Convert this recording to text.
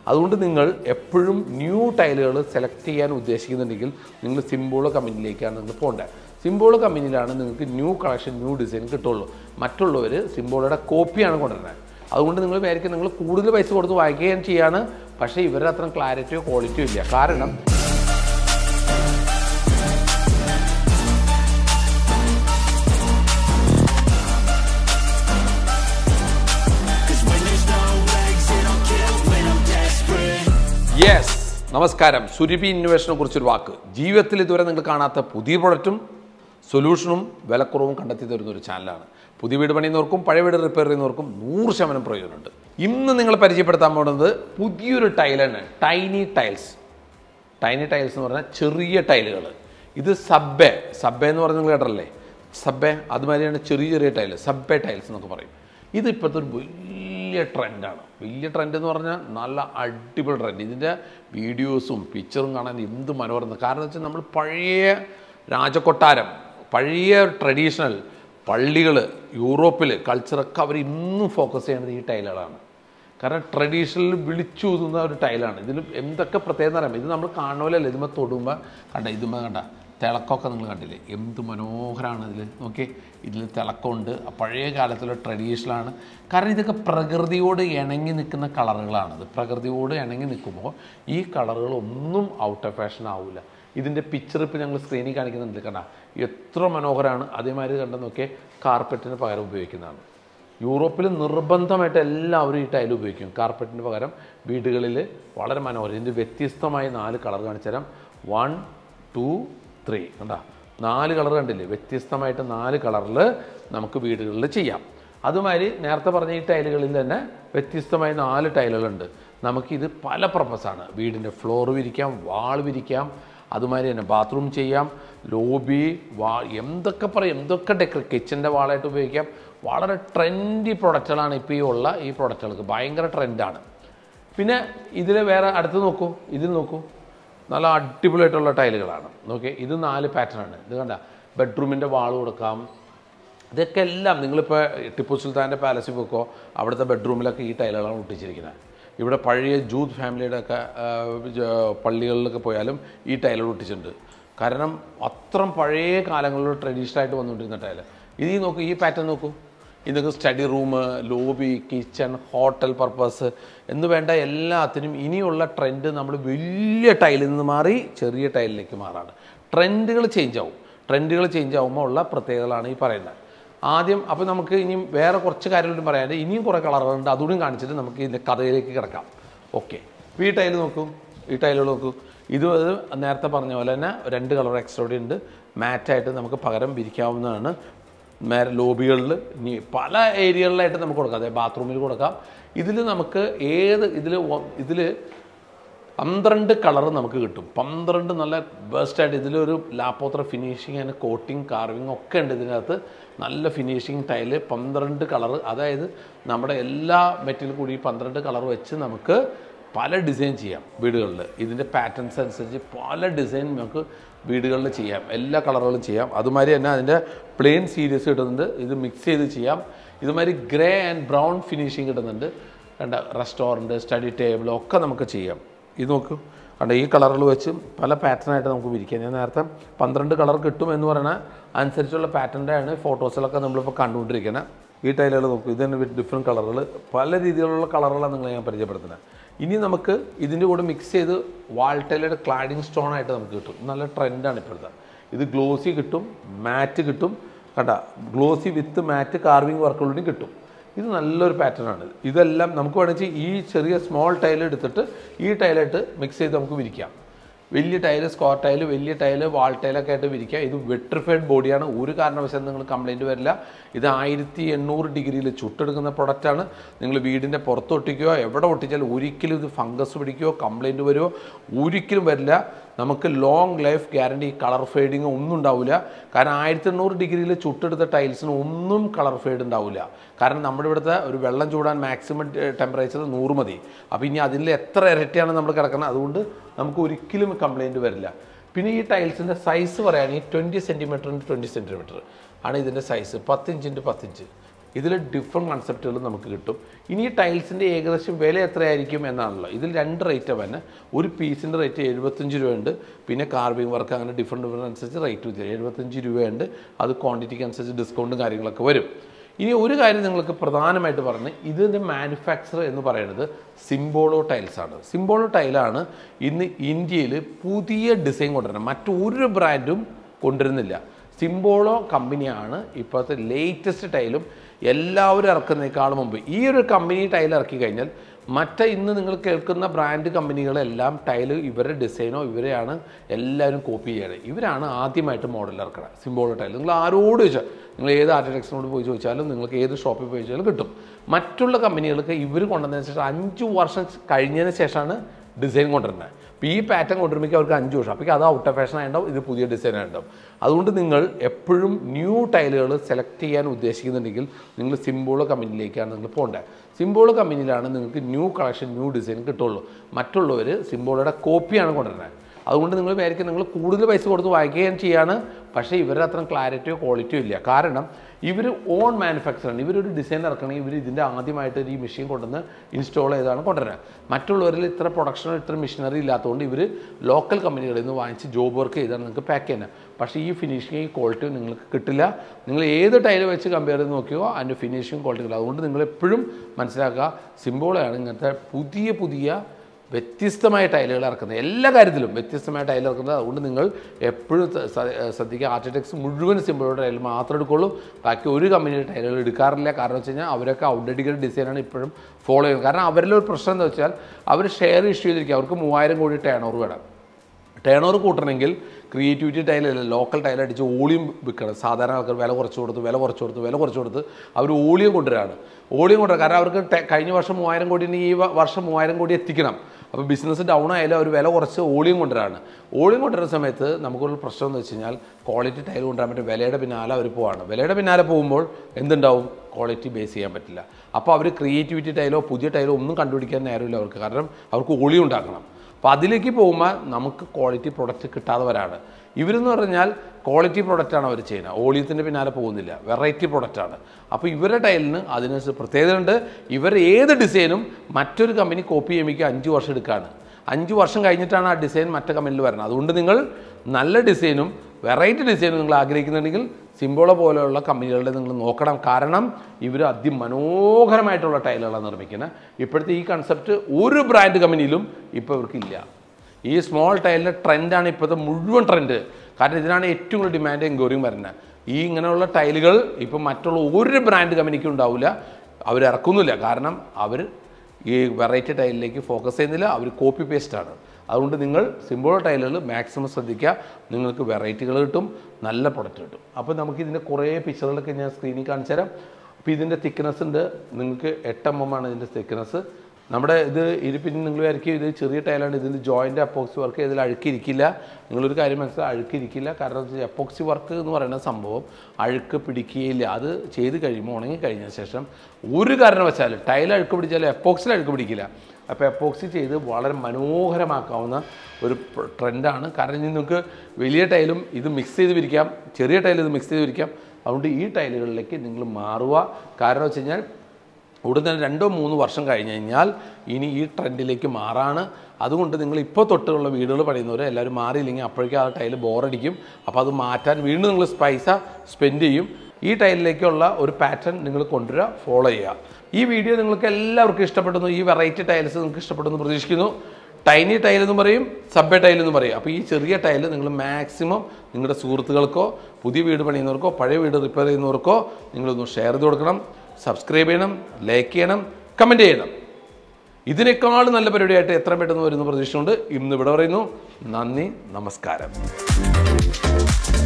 അതുകൊണ്ട് നിങ്ങൾ എപ്പോഴും ന്യൂ ടൈലുകൾ സെലക്ട് ചെയ്യാൻ ഉദ്ദേശിക്കുന്നുണ്ടെങ്കിൽ നിങ്ങൾ സിംബോളോ കമ്പനിയിലേക്കാണ് നിങ്ങൾ പോകേണ്ടത് സിംബോളോ കമ്പനിയിലാണ് നിങ്ങൾക്ക് ന്യൂ കളക്ഷൻ ന്യൂ ഡിസൈൻ കിട്ടുള്ളൂ മറ്റുള്ളവർ സിംബോളയുടെ കോപ്പിയാണ് കൊണ്ടുവരുന്നത് അതുകൊണ്ട് നിങ്ങൾ വിചാരിക്കും നിങ്ങൾ കൂടുതൽ പൈസ കൊടുത്ത് വാങ്ങിക്കുകയും ചെയ്യാണ് പക്ഷേ ഇവരുടെ അത്ര ക്ലാരിറ്റിയോ ക്വാളിറ്റിയോ ഇല്ല കാരണം യെസ് നമസ്കാരം സുരഭി ഇന്നോവേഷനെ കുറിച്ചൊരു വാക്ക് ജീവിതത്തിൽ ഇതുവരെ നിങ്ങൾ കാണാത്ത പുതിയ പ്രൊഡക്റ്റും സൊല്യൂഷനും വിലക്കുറവും കണ്ടെത്തി തരുന്ന ഒരു ചാനലാണ് പുതിയ വീട് പണിയുന്നവർക്കും പഴയ വീട് റിപ്പയർ ചെയ്യുന്നവർക്കും നൂറ് ശതമാനം പ്രയോജനമുണ്ട് ഇന്ന് നിങ്ങൾ പരിചയപ്പെടുത്താൻ പോകുന്നത് പുതിയൊരു ടൈലാണ് ടൈനി ടൈൽസ് ടൈനി ടൈൽസ് എന്ന് പറഞ്ഞാൽ ചെറിയ ടൈലുകൾ ഇത് സബ്ബെ സബ്ബെ എന്ന് പറഞ്ഞ് നിങ്ങൾ കേട്ടല്ലേ സബ്ബെ അതുമാതിരിയാണ് ചെറിയ ചെറിയ ടൈല് സബ്ബെ ടൈൽസ് എന്നൊക്കെ പറയും ഇത് ഇപ്പോഴത്തെ ഒരു വലിയ ട്രെൻഡാണ് വലിയ ട്രെൻഡ് എന്ന് പറഞ്ഞാൽ നല്ല അടിപൊളി ട്രെൻഡ് ഇതിൻ്റെ വീഡിയോസും പിക്ചറും കാണാൻ എന്ത് മനോഹരം കാരണം എന്ന് വെച്ചാൽ നമ്മൾ പഴയ രാജകൊട്ടാരം പഴയ ട്രഡീഷണൽ പള്ളികൾ യൂറോപ്പിൽ കൾച്ചറൊക്കെ അവർ ഇന്നും ഫോക്കസ് ചെയ്യുന്നത് ഈ ടൈലുകളാണ് കാരണം ട്രഡീഷണൽ വിളിച്ചൂതുന്ന ഒരു ടൈലാണ് ഇതിൽ എന്തൊക്കെ പ്രത്യേകത അറിയാം ഇത് നമ്മൾ കാണുമല്ലോ ഇതുമ്പോൾ തൊടുമ്പോൾ കണ്ട ഇതുമ്പോൾ കണ്ട തിളക്കമൊക്കെ നിങ്ങൾ കണ്ടില്ലേ എന്ത് മനോഹരമാണ് ഇതിൽ നോക്കി ഇതിൽ തിളക്കമുണ്ട് ആ പഴയ കാലത്തുള്ള ട്രഡീഷണലാണ് കാരണം ഇതൊക്കെ പ്രകൃതിയോട് ഇണങ്ങി നിൽക്കുന്ന കളറുകളാണ് ഇത് പ്രകൃതിയോട് ഇണങ്ങി നിൽക്കുമ്പോൾ ഈ കളറുകൾ ഒന്നും ഔട്ട് ഓഫ് ഫാഷൻ ആവില്ല ഇതിൻ്റെ പിക്ചർ ഇപ്പോൾ ഞങ്ങൾ സ്ക്രീനിൽ കാണിക്കുന്നുണ്ട് കണ്ട എത്ര മനോഹരമാണ് അതേമാതിരി കണ്ട നോക്കിയേ കാർപ്പറ്റിന് പകരം ഉപയോഗിക്കുന്നതാണ് യൂറോപ്പിൽ നിർബന്ധമായിട്ട് എല്ലാവരും ഈ ടൈൽ ഉപയോഗിക്കും കാർപ്പറ്റിന് പകരം വീടുകളിൽ വളരെ മനോഹരം ഇതിൻ്റെ വ്യത്യസ്തമായ നാല് കളർ കാണിച്ചു തരാം വൺ ടു ത്രീ കണ്ടാ നാല് കളർ കണ്ടില്ലേ വ്യത്യസ്തമായിട്ട് നാല് കളറിൽ നമുക്ക് വീടുകളിൽ ചെയ്യാം അതുമാതിരി നേരത്തെ പറഞ്ഞ ഈ ടൈലുകളിൽ തന്നെ വ്യത്യസ്തമായ നാല് ടൈലുകളുണ്ട് നമുക്കിത് പല പർപ്പസാണ് വീടിൻ്റെ ഫ്ലോർ വിരിക്കാം വാൾ വിരിക്കാം അതുമാതിരി തന്നെ ബാത്റൂം ചെയ്യാം ലോബി വാ എന്തൊക്കെ പറയും എന്തൊക്കെ ഡെക്കർ കിച്ചൻ്റെ വാളായിട്ട് ഉപയോഗിക്കാം വളരെ ട്രെൻഡി പ്രൊഡക്റ്റുകളാണ് ഇപ്പോൾ ഈ ഉള്ള ഈ പ്രൊഡക്റ്റുകൾക്ക് ഭയങ്കര ട്രെൻഡാണ് പിന്നെ ഇതിൽ വേറെ അടുത്ത് നോക്കൂ ഇതിൽ നോക്കൂ നല്ല അടിപൊളിയായിട്ടുള്ള ടൈലുകളാണ് ഓക്കെ ഇത് നാല് പാറ്റേൺ ആണ് ഇത് കണ്ട ബെഡ്റൂമിൻ്റെ വാൾ കൊടുക്കാം ഇതൊക്കെ എല്ലാം നിങ്ങളിപ്പോൾ ടിപ്പു സുൽത്താൻ്റെ പാലസിൽ പോക്കോ അവിടുത്തെ ബെഡ്റൂമിലൊക്കെ ഈ ടൈലുകളാണ് ഒട്ടിച്ചിരിക്കുന്നത് ഇവിടെ പഴയ ജൂത്ത് ഫാമിലിയുടെ ഒക്കെ ആ, ജ- പള്ളികളിലൊക്കെ പോയാലും ഈ ടൈലുകൾ ഒട്ടിച്ചിട്ടുണ്ട് കാരണം അത്രയും പഴയ കാലങ്ങളിൽ ട്രഡീഷണൽ ആയിട്ട് വന്നുകൊണ്ടിരുന്ന ടൈല് ഇത് ഈ നോക്കൂ ഈ പാറ്റേൺ നോക്കൂ ഇതൊക്കെ study room lobby kitchen hotel purpose എന്ന് വേണ്ട എല്ലാത്തിനും ഇനിയുള്ള ട്രെൻഡ് നമ്മൾ വലിയ ടൈലിൽ നിന്ന് മാറി ചെറിയ ടൈലിലേക്ക് മാറാണ് ട്രെൻഡുകൾ ചേഞ്ച് ആവും ട്രെൻഡുകൾ ചേഞ്ച് ആവുമ്പോൾ ഉള്ള പ്രത്യേകതകളാണ് ഈ പറയുന്നത് ആദ്യം അപ്പോൾ നമുക്ക് ഇനിയും വേറെ കുറച്ച് കാര്യങ്ങളും പറയാനുണ്ട് ഇനിയും കുറേ കളറുകളുണ്ട് അതുകൂടി കാണിച്ചിട്ട് നമുക്ക് ഇതിൻ്റെ കഥയിലേക്ക് കിടക്കാം ഓക്കെ ഈ ടൈൽ നോക്കൂ ഈ ടൈലുകൾ നോക്കൂ ഇത് അത് നേരത്തെ പറഞ്ഞ പോലെ തന്നെ രണ്ട് കളർ എക്സ്ട്രാ കൂടി ഉണ്ട് മാറ്റായിട്ട് നമുക്ക് പകരം വിരിക്കാവുന്നതാണ് നേരെ ലോബികളിൽ ഇനി പല ഏരിയകളിലായിട്ട് നമുക്ക് കൊടുക്കാം അതായത് ബാത്റൂമിൽ കൊടുക്കാം ഇതിൽ നമുക്ക് ഏത് ഇതിൽ ഇതിൽ പന്ത്രണ്ട് കളർ നമുക്ക് കിട്ടും പന്ത്രണ്ട് നല്ല ബെസ്റ്റായിട്ട് ഇതിലൊരു ലാപ്പോത്ര ഫിനിഷിങ് ആൻഡ് കോട്ടിങ് കാർവിങ് ഒക്കെ ഉണ്ട് ഇതിനകത്ത് നല്ല ഫിനിഷിങ് ടൈല് പന്ത്രണ്ട് കളർ അതായത് നമ്മുടെ എല്ലാ മെറ്റീരിയൽ കൂടി ഈ പന്ത്രണ്ട് കളർ വെച്ച് നമുക്ക് പല ഡിസൈൻ ചെയ്യാം വീടുകളിൽ ഇതിൻ്റെ പാറ്റേൺസ് അനുസരിച്ച് പല ഡിസൈൻ നമുക്ക് വീടുകളിൽ ചെയ്യാം എല്ലാ കളറുകളും ചെയ്യാം അതുമാതിരി തന്നെ അതിൻ്റെ പ്ലെയിൻ സീരീസ് കിട്ടുന്നുണ്ട് ഇത് മിക്സ് ചെയ്ത് ചെയ്യാം ഇതുമാതിരി ഗ്രേ ആൻഡ് ബ്രൗൺ ഫിനിഷിങ് കിട്ടുന്നുണ്ട് കണ്ട റെസ്റ്റോറൻറ്റ് സ്റ്റഡി ടേബിൾ ഒക്കെ നമുക്ക് ചെയ്യാം ഇത് നോക്കൂ കണ്ട ഈ കളറുകൾ വെച്ച് പല പാറ്റേണായിട്ട് നമുക്ക് വിരിക്കാം ഞാൻ നേരത്തെ പന്ത്രണ്ട് കളർ കിട്ടും എന്ന് പറയുന്ന അനുസരിച്ചുള്ള പാറ്റേണിൻ്റെ ആണ് ഫോട്ടോസിലൊക്കെ നമ്മളിപ്പോൾ കണ്ടുകൊണ്ടിരിക്കുന്നത് ഈ ടൈലുകൾ നോക്കൂ ഇത് തന്നെ ഡിഫറെൻറ്റ് കളറുകൾ പല രീതിയിലുള്ള കളറുകളാണ് നിങ്ങളെ ഞാൻ പരിചയപ്പെടുത്തുന്നത് ഇനി നമുക്ക് ഇതിൻ്റെ കൂടെ മിക്സ് ചെയ്ത് വാൾ ടൈലയുടെ ക്ലാഡിങ് സ്റ്റോൺ ആയിട്ട് നമുക്ക് കിട്ടും നല്ല ട്രെൻഡാണ് ഇപ്പോഴത്തെ ഇത് ഗ്ലോസി കിട്ടും മാറ്റ് കിട്ടും കണ്ട ഗ്ലോസി വിത്ത് മാറ്റ് കാർവിങ് വർക്കുകളും കിട്ടും ഇത് നല്ലൊരു പാറ്റേൺ ആണ് ഇതെല്ലാം നമുക്ക് വേണമെങ്കിൽ ഈ ചെറിയ സ്മോൾ ടൈൽ എടുത്തിട്ട് ഈ ടൈലായിട്ട് മിക്സ് ചെയ്ത് നമുക്ക് വിരിക്കാം വലിയ ടൈല് സ്ക്വയർ ടൈല് വലിയ ടൈല് വാൾ ടൈലൊക്കെ ആയിട്ട് വിരിക്കാം ഇത് വെട്രിഫൈഡ് ബോഡിയാണ് ഒരു കാരണവശാലും നിങ്ങൾ കംപ്ലൈൻറ്റ് വരില്ല ഇത് ആയിരത്തി എണ്ണൂറ് ഡിഗ്രിയിൽ ചുട്ടെടുക്കുന്ന പ്രൊഡക്റ്റാണ് നിങ്ങൾ വീടിൻ്റെ പുറത്ത് ഒട്ടിക്കുകയോ എവിടെ ഒട്ടിച്ചാലും ഒരിക്കലും ഇത് ഫംഗസ് പിടിക്കുകയോ കംപ്ലൈൻറ്റ് വരുമോ ഒരിക്കലും വരില്ല നമുക്ക് long life guarantee colour fading ഒന്നും ഉണ്ടാവില്ല കാരണം ആയിരത്തി എണ്ണൂറ് ഡിഗ്രിയിൽ ചുട്ടെടുത്ത ടൈൽസിന് ഒന്നും കളർ ഫെയ്ഡ് ഉണ്ടാവില്ല കാരണം നമ്മുടെ ഇവിടുത്തെ ഒരു വെള്ളം ചൂടാൻ മാക്സിമം ടെമ്പറേച്ചർ നൂറ് മതി അപ്പോൾ ഇനി അതിൽ എത്ര ഇരട്ടിയാണ് നമ്മൾ കിടക്കുന്നത് അതുകൊണ്ട് നമുക്ക് ഒരിക്കലും കംപ്ലൈൻറ്റ് വരില്ല പിന്നെ ഈ ടൈൽസിൻ്റെ സൈസ് പറയുകയാണെങ്കിൽ ട്വൻറ്റി സെൻറ്റിമീറ്ററിൻ്റെ ട്വൻറ്റി സെൻറ്റിമീറ്റർ ആണ് ഇതിൻ്റെ സൈസ് പത്തിഞ്ചിൻ്റെ പത്തിഞ്ച് ഇതിൽ ഡിഫറെൻറ്റ് കൺസെപ്റ്റുകൾ നമുക്ക് കിട്ടും ഇനി ഈ ടൈൽസിൻ്റെ ഏകദേശം വില എത്രയായിരിക്കും എന്നാണല്ലോ ഇതിൽ രണ്ട് റേറ്റ് തന്നെ ഒരു പീസിൻ്റെ റേറ്റ് എഴുപത്തഞ്ച് രൂപയുണ്ട് പിന്നെ കാർവിംഗ് വർക്ക് അങ്ങനെ ഡിഫറെൻറ്റ് ഡിഫറെൻറ്റ് അനുസരിച്ച് റേറ്റ് വരും എഴുപത്തഞ്ച് രൂപയുണ്ട് അത് ക്വാണ്ടിറ്റിക്ക് അനുസരിച്ച് ഡിസ്കൗണ്ടും കാര്യങ്ങളൊക്കെ വരും ഇനി ഒരു കാര്യം നിങ്ങൾക്ക് പ്രധാനമായിട്ട് പറഞ്ഞ് ഇതിൻ്റെ മാനുഫാക്ചർ എന്ന് പറയുന്നത് സിംബോളോ ടൈൽസ് ആണ് സിംബോളോ ടൈലാണ് ഇന്ന് ഇന്ത്യയിൽ പുതിയ ഡിസൈൻ കൊണ്ടുവരുന്നത് മറ്റൊരു ബ്രാൻഡും കൊണ്ടുവരുന്നില്ല സിംബോളോ കമ്പനിയാണ് ഇപ്പോഴത്തെ ലേറ്റസ്റ്റ് ടൈലും എല്ലാവരും ഇറക്കുന്നതിനേക്കാളും മുമ്പ് ഈ ഒരു കമ്പനി ടൈൽ ഇറക്കി കഴിഞ്ഞാൽ മറ്റേ ഇന്ന് നിങ്ങൾ കേൾക്കുന്ന ബ്രാൻഡ് കമ്പനികളെല്ലാം ടൈല് ഇവരുടെ ഡിസൈനോ ഇവരെയാണ് എല്ലാവരും കോപ്പി ചെയ്യണത് ഇവരാണ് ആദ്യമായിട്ട് മോഡൽ ഇറക്കണം സിംബോളോ ടൈൽ നിങ്ങൾ ആരോട് ചോദിച്ചാൽ നിങ്ങൾ ഏത് ആർട്ടിടെക്സിനോട് പോയി ചോദിച്ചാലും നിങ്ങൾക്ക് ഏത് ഷോപ്പിൽ പോയി ചോദിച്ചാലും കിട്ടും മറ്റുള്ള കമ്പനികൾക്ക് ഇവർ കൊണ്ടുവന്നതിന് ശേഷം അഞ്ച് വർഷം കഴിഞ്ഞതിന് ശേഷമാണ് ഡിസൈൻ കൊണ്ടുവരുന്നത് അപ്പോൾ ഈ പാറ്റേൺ കൊണ്ടുവരുമ്പോൾ അവർക്ക് അഞ്ച് വർഷം അപ്പോൾ അത് ഔട്ട് ഓഫ് ഫാഷൻ ആയിട്ടുണ്ടാവും ഇത് പുതിയ ഡിസൈൻ ആയിട്ടുണ്ടാവും അതുകൊണ്ട് നിങ്ങൾ എപ്പോഴും ന്യൂ ടൈലുകൾ സെലക്ട് ചെയ്യാൻ ഉദ്ദേശിക്കുന്നുണ്ടെങ്കിൽ നിങ്ങൾ സിംബോളോ കമ്പനിയിലേക്കാണ് നിങ്ങൾ പോകേണ്ടത് സിംബോളോ കമ്പനിയിലാണ് നിങ്ങൾക്ക് ന്യൂ കളക്ഷൻ ന്യൂ ഡിസൈൻ കിട്ടുള്ളൂ മറ്റുള്ളവർ സിംബോളോയുടെ കോപ്പിയാണ് കൊണ്ടുവരുന്നത് അതുകൊണ്ട് നിങ്ങൾ വിചാരിക്കും നിങ്ങൾ കൂടുതൽ പൈസ കൊടുത്ത് വാങ്ങിക്കുകയും ചെയ്യാണ് പക്ഷേ ഇവരുടെ അത്ര ക്ലാരിറ്റിയോ ക്വാളിറ്റിയോ ഇല്ല കാരണം ഇവർ ഓൺ മാനുഫാക്ചറാണ് ഇവരൊരു ഡിസൈൻ ഇറക്കണമെങ്കിൽ ഇവർ ഇതിൻ്റെ ആദ്യമായിട്ട് ഈ മെഷീൻ കൊണ്ടുവന്ന് ഇൻസ്റ്റാൾ ചെയ്താണ് കൊണ്ടുവരുന്നത് മറ്റുള്ളവരിൽ ഇത്ര പ്രൊഡക്ഷനോ ഇത്ര മെഷീനറി ഇല്ലാത്തതുകൊണ്ട് ഇവർ ലോക്കൽ കമ്പനികളിൽ നിന്ന് വാങ്ങിച്ച് ജോബ് വർക്ക് ചെയ്താണ് നിങ്ങൾക്ക് പാക്ക് ചെയ്യുന്നത് പക്ഷേ ഈ ഫിനിഷിങ് ഈ ക്വാളിറ്റി നിങ്ങൾക്ക് കിട്ടില്ല നിങ്ങൾ ഏത് ടൈൽ വെച്ച് കമ്പയർ ചെയ്ത് നോക്കിയോ അതിൻ്റെ ഫിനിഷിങ് ക്വാളിറ്റി കിട്ടില്ല അതുകൊണ്ട് നിങ്ങൾ എപ്പോഴും മനസ്സിലാക്കുക സിംബോളാണ് ഇങ്ങനത്തെ പുതിയ പുതിയ വ്യത്യസ്തമായ ടൈലുകൾ ഇറക്കുന്നത് എല്ലാ കാര്യത്തിലും വ്യത്യസ്തമായ ടൈൽ ഇറക്കുന്നത് അതുകൊണ്ട് നിങ്ങൾ എപ്പോഴും സ- സ- ശ്രദ്ധിക്കുക ആർട്ടിടെക്സ് മുഴുവൻ സിമ്പിളുടെ ടൈൽ മാത്രം എടുക്കുള്ളൂ ബാക്കി ഒരു കമ്പനിയുടെ ടൈലുകൾ എടുക്കാറില്ല കാരണം വെച്ച് കഴിഞ്ഞാൽ അവരൊക്കെ ഔട്ട്ഡേറ്റഡ് ഡിസൈനാണ് ഇപ്പോഴും ഫോളോ ചെയ്യുന്നത് കാരണം അവരിലെ ഒരു പ്രശ്നം എന്താ വെച്ചാൽ അവർ ഷെയർ ഇഷ്യൂ ചെയ്തിരിക്കുക അവർക്ക് മൂവായിരം കോടി ടേൺ ഓവർ വേണം ടേൺ ഓവർ കൂട്ടണമെങ്കിൽ ക്രിയേറ്റിവിറ്റി ടൈലല്ല ലോക്കൽ ടൈൽ അടിച്ച് ഓളിയം വിൽക്കണം സാധാരണ ആൾക്കാർ വില കുറച്ച് കൊടുത്ത് വില കുറച്ച് കൊടുത്ത് വില കുറച്ച് കൊടുത്ത് അവർ ഓളിയം കൊണ്ടുവരാണ് ഓളിയം കൊണ്ടുവരാം കാരണം അവർക്ക് ടെ- കഴിഞ്ഞ വർഷം മൂവായിരം കോടി ഈ വ- വർഷം മൂവായിരം കോടി എത്തിക്കണം അപ്പോൾ ബിസിനസ് ഡൗൺ ആയാലും അവർ വില കുറച്ച് ഓളിയം കൊണ്ടുവരാണ് ഓളിയം കൊണ്ടുവരുന്ന സമയത്ത് നമുക്കുള്ള പ്രശ്നം എന്ന് വെച്ച് കഴിഞ്ഞാൽ ക്വാളിറ്റി ടൈൽ കൊണ്ടുവരാൻ പറ്റും വിലയുടെ പിന്നാലെ അവർ പോവാണ് വിലയുടെ പിന്നാലെ പോകുമ്പോൾ എന്തുണ്ടാവും ക്വാളിറ്റി ബേസ് ചെയ്യാൻ പറ്റില്ല അപ്പോൾ അവർ ക്രിയേറ്റിവിറ്റി ടൈലോ പുതിയ ടൈലോ ഒന്നും കണ്ടുപിടിക്കാൻ നേരമില്ല അവർക്ക് കാരണം അവർക്ക് ഓളിയം ഉണ്ടാക്കണം അപ്പോൾ അതിലേക്ക് പോകുമ്പോൾ നമുക്ക് ക്വാളിറ്റി പ്രൊഡക്റ്റ് കിട്ടാതെ വരാണ് ഇവരെന്ന് പറഞ്ഞാൽ ക്വാളിറ്റി പ്രൊഡക്റ്റാണ് അവർ ചെയ്യുന്നത് ഓളിയത്തിൻ്റെ പിന്നാലെ പോകുന്നില്ല വെറൈറ്റി പ്രൊഡക്റ്റാണ് അപ്പോൾ ഇവരുടെ ടൈലിന് അതിനനുസരിച്ച് പ്രത്യേകത ഉണ്ട് ഇവർ ഏത് ഡിസൈനും മറ്റൊരു കമ്പനി കോപ്പി ചെയ്യുമ്പോൾ അഞ്ച് വർഷം എടുക്കുകയാണ് അഞ്ച് വർഷം കഴിഞ്ഞിട്ടാണ് ആ ഡിസൈൻ മറ്റേ കമ്പനിയിൽ വരുന്നത് അതുകൊണ്ട് നിങ്ങൾ നല്ല ഡിസൈനും വെറൈറ്റി ഡിസൈനും നിങ്ങൾ ആഗ്രഹിക്കുന്നുണ്ടെങ്കിൽ സിംബോളോ പോലെയുള്ള കമ്പനികളുടെ നിങ്ങൾ നോക്കണം കാരണം ഇവർ അതിമനോഹരമായിട്ടുള്ള ടൈലുകളാണ് നിർമ്മിക്കുന്നത് ഇപ്പോഴത്തെ ഈ കൺസെപ്റ്റ് ഒരു ബ്രാൻഡ് കമ്പനിയിലും ഇപ്പോൾ ഇവർക്കില്ല ഈ സ്മോൾ ടൈലിൻ്റെ ട്രെൻഡാണ് ഇപ്പോഴത്തെ മുഴുവൻ ട്രെൻഡ് കാരണം ഇതിനാണ് ഏറ്റവും കൂടുതൽ ഡിമാൻഡ് എൻക്വയറിയും വരുന്നത് ഈ ഇങ്ങനെയുള്ള ടൈലുകൾ ഇപ്പം മറ്റുള്ള ഒരു ബ്രാൻഡ് കമ്പനിക്കും ഉണ്ടാവില്ല അവർ ഇറക്കുന്നില്ല കാരണം അവർ ഈ വെറൈറ്റി ടൈലിലേക്ക് ഫോക്കസ് ചെയ്യുന്നില്ല അവർ കോപ്പി പേസ്റ്റാണ് അതുകൊണ്ട് നിങ്ങൾ സിമ്പിൾ ടൈലുകൾ മാക്സിമം ശ്രദ്ധിക്കുക നിങ്ങൾക്ക് വെറൈറ്റികൾ കിട്ടും നല്ല പ്രൊഡക്റ്റ് കിട്ടും അപ്പോൾ നമുക്ക് ഇതിൻ്റെ കുറേ പിക്ചറുകളൊക്കെ ഞാൻ സ്ക്രീനിൽ കാണിച്ചു തരാം അപ്പോൾ ഇതിൻ്റെ തിക്നെസ് ഉണ്ട് നിങ്ങൾക്ക് എട്ട് എം എം ആണ് ഇതിൻ്റെ തിക്നെസ് നമ്മുടെ ഇത് ഇരുപ്പിന് നിങ്ങൾ വിചാരിക്കും ഇത് ചെറിയ ടൈലാണ് ഇതിൽ ജോയിൻ്റ് അപ്പോക്സി വർക്ക് ഇതിൽ അഴുക്കിരിക്കില്ല നിങ്ങളൊരു കാര്യം മനസ്സിലായി അഴുക്കിരിക്കില്ല കാരണം എന്താ വെച്ചാൽ എപ്പോക്സി വർക്ക് എന്ന് പറയുന്ന സംഭവം അഴുക്ക് പിടിക്കുകയില്ല അത് ചെയ്ത് കഴിയുമ്പോൾ ഉണങ്ങി കഴിഞ്ഞ ശേഷം ഒരു കാരണവശാലും ടൈൽ അഴുക്ക് പിടിച്ചാലും എപ്പോക്സിൽ അഴുക്ക് പിടിക്കില്ല അപ്പോൾ എപ്പോക്സി ചെയ്ത് വളരെ മനോഹരമാക്കാവുന്ന ഒരു ട്രെൻഡാണ് കാരണം ഇനി നിങ്ങൾക്ക് വലിയ ടൈലും ഇത് മിക്സ് ചെയ്ത് വിരിക്കാം ചെറിയ ടൈൽ ഇത് മിക്സ് ചെയ്ത് വിരിക്കാം അതുകൊണ്ട് ഈ ടൈലുകളിലേക്ക് നിങ്ങൾ മാറുക കാരണം വെച്ച് കഴിഞ്ഞാൽ ഉടൻ തന്നെ രണ്ടോ മൂന്നോ വർഷം കഴിഞ്ഞ് കഴിഞ്ഞാൽ ഇനി ഈ ട്രെൻഡിലേക്ക് മാറാണ് അതുകൊണ്ട് നിങ്ങൾ ഇപ്പോൾ തൊട്ടുള്ള വീടുകൾ പണിയുന്നവർ എല്ലാവരും മാറിയില്ലെങ്കിൽ അപ്പോഴേക്കും ആ ടൈല് ബോറടിക്കും അപ്പോൾ അത് മാറ്റാൻ വീണ്ടും നിങ്ങൾ പൈസ സ്പെൻഡ് ചെയ്യും ഈ ടൈലിലേക്കുള്ള ഒരു പാറ്റേൺ നിങ്ങൾ കൊണ്ടുവരിക ഫോളോ ചെയ്യുക ഈ വീഡിയോ നിങ്ങൾക്ക് എല്ലാവർക്കും ഇഷ്ടപ്പെടുന്നു ഈ വെറൈറ്റി ടൈൽസ് നിങ്ങൾക്ക് ഇഷ്ടപ്പെടുന്നു പ്രതീക്ഷിക്കുന്നു ടൈനി ടൈൽ എന്ന് പറയും സബ്ബെ ടൈൽ എന്ന് പറയും അപ്പോൾ ഈ ചെറിയ ടൈൽ നിങ്ങൾ മാക്സിമം നിങ്ങളുടെ സുഹൃത്തുക്കൾക്കോ പുതിയ വീട് പണിയുന്നവർക്കോ പഴയ വീട് റിപ്പയർ ചെയ്യുന്നവർക്കോ നിങ്ങളൊന്ന് ഷെയർ ചെയ്ത് കൊടുക്കണം സബ്സ്ക്രൈബ് ചെയ്യണം ലൈക്ക് ചെയ്യണം കമൻറ്റ് ചെയ്യണം ഇതിനേക്കാൾ നല്ല പരിപാടിയായിട്ട് എത്ര പെട്ടെന്ന് വരുന്ന പ്രതീക്ഷയുണ്ട് ഇന്ന് ഇവിടെ പറയുന്നു നന്ദി നമസ്കാരം